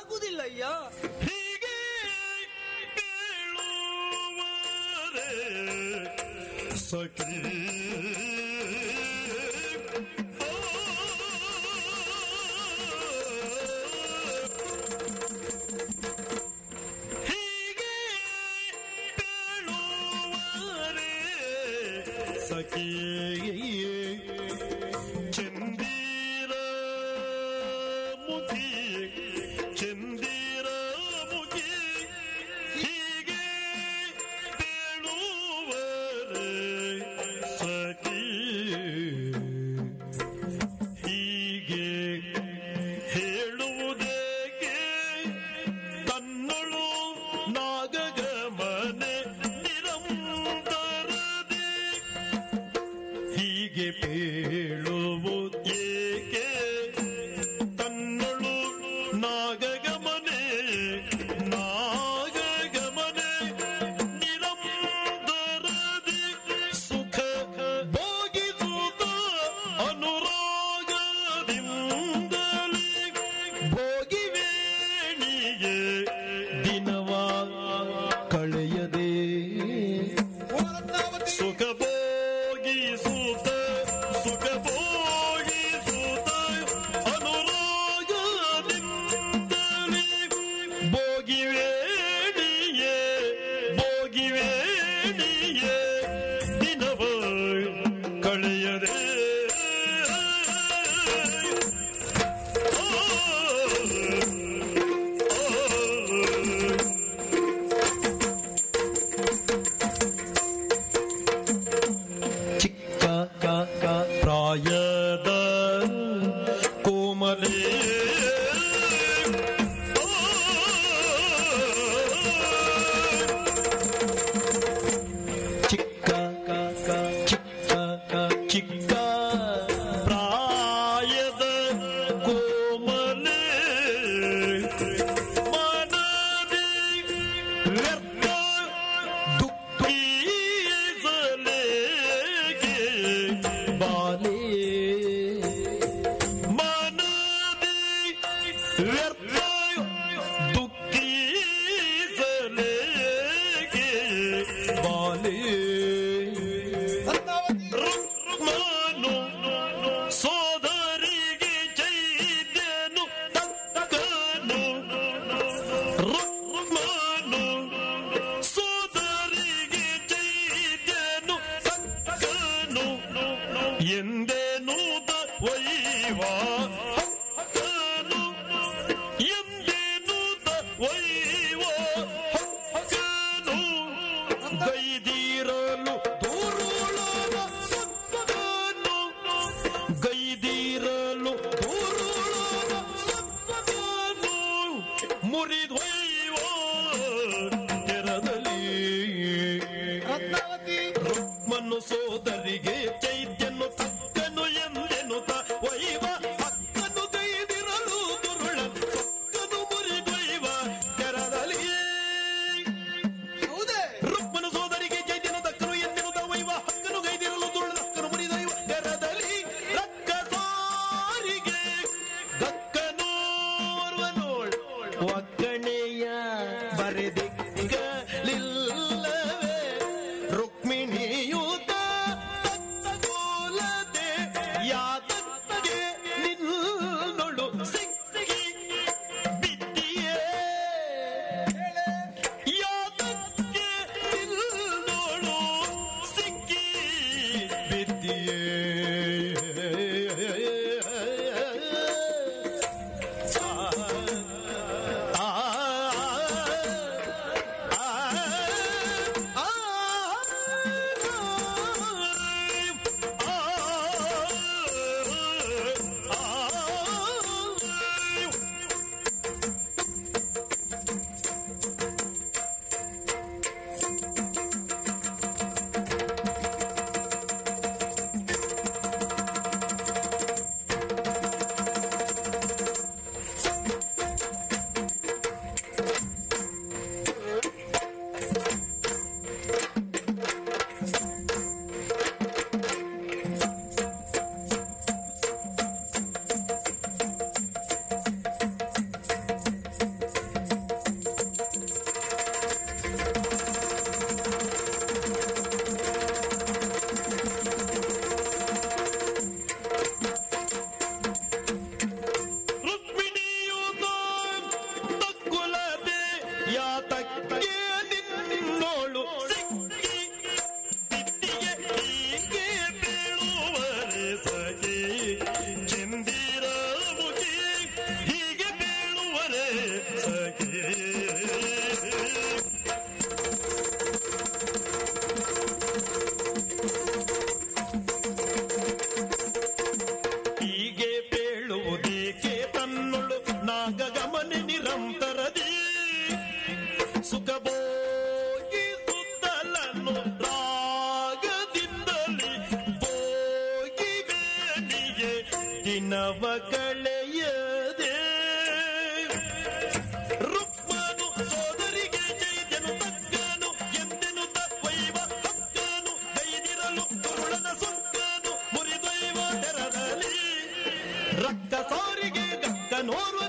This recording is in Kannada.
ಆಗುದಿಲ್ಲ ಅಯ್ಯ ಹೀಗೆ ಕೇಳುವರೆ ಸಖಿ ಹೀಗೆ ಕೇಳುವರೆ ಸಖಿ ಚಂದಿರ ಮುಖಿ ಚಂದಿರ ಮುಖಿ ಹೀಗೆ ಬೇಳುವರೆ ಸಖಿ ಹೀಗೆ ಹೇಳುವುದೇಕೆ ತನ್ನಳು ನಾಗಗಮನೆ ನಿರಂತರದಿ ಹೀಗೆ ಹೇಳುವುದೇಕೆ ತನ್ನಳು ನಾಗಗಮನೆ ನಾಗಗಮನೆ ನಿರಂತರದಿ ಸುಖ ಭೋಗಿಸುತ್ತ ಅನುರಾಗದಿಂದಲೇ ಭೋಗಿವೇಣಿಗೆ ದಿನವ ಕಳೆಯದೆ ಸುಖ ಭೋಗಿಸುತ್ತ ಸುಖ ಭೋಗಿಸುತ್ತ ಅನುರಾಗದಿಂದಲೇ ಭೋಗಿವೇಣಿಯೇ ಭೋಗಿವೇಣಿಯೇ ದಿನವ ಕಳೆಯದೆ ಚಿಕ್ಕ ಕಾಕ ಪ್ರಾಯದ ಕೋಮಲೆ ಚಿಕ್ಕ ಕಾಕ ಚಿಕ್ಕ ಕ- ಚಿಕ್ಕ ಪ್ರಾಯದ ಕೋಮಲೆ ಮನದಿ ವ್ಯರ್ಥ ದುಃಖೀಸಲೇಗೆ ಬಾಲೆ ಮನದಿ ವ್ಯರ್ಥ ದುಃಖೀಸಲೇಗೆ ಬಾಲೆ ರುಕ್ಮಾನು ಸೋದರಿಗೆ ಚೈದ್ಯನು ತಕ್ಕನು ರುಕ್ಮಾನು ಸೋದರಿಗೆ ಚೈದ್ಯನು ತಕ್ಕನು ಎಂದೇನೂತ ವೈವಾ ಹಕ್ಕನು ಎಂದೇನೂತ ವೈವಾ ಹಕ್ಕನು ಗೈದಿರಲು ದೂರುಳನ ಸಕ್ಕನು ಗೈದಿರಲು ದೂರುಳನ ಸಕ್ಕನು ಮುರಿದೊಯ್ವ ತೆರದಲ್ಲಿ ರುಕ್ಮನು ಸೋದರಿಗೆ ಚೈತ್ಯನು ತಕ್ಕನು ಎಂದೆನು ತ ವೈವ ಅಕ್ಕನು ದಿನವ ಕಳೆಯದೆ ರುಕ್ಮನು ಸೋದರಿಗೆ ಜೈದ್ಯನು ತಕ್ಕನು ಎಂದೆನು ತತ್ವೈವ ಹಕ್ಕನು ಗೈದಿರಲು ದುರುಳನ ಸುಕ್ಕನು ಮುರಿದೈವ ತೆರದಲ್ಲಿ ರಕ್ಕ ಸಾರಿಗೆ ಗಕ್ಕನೋರು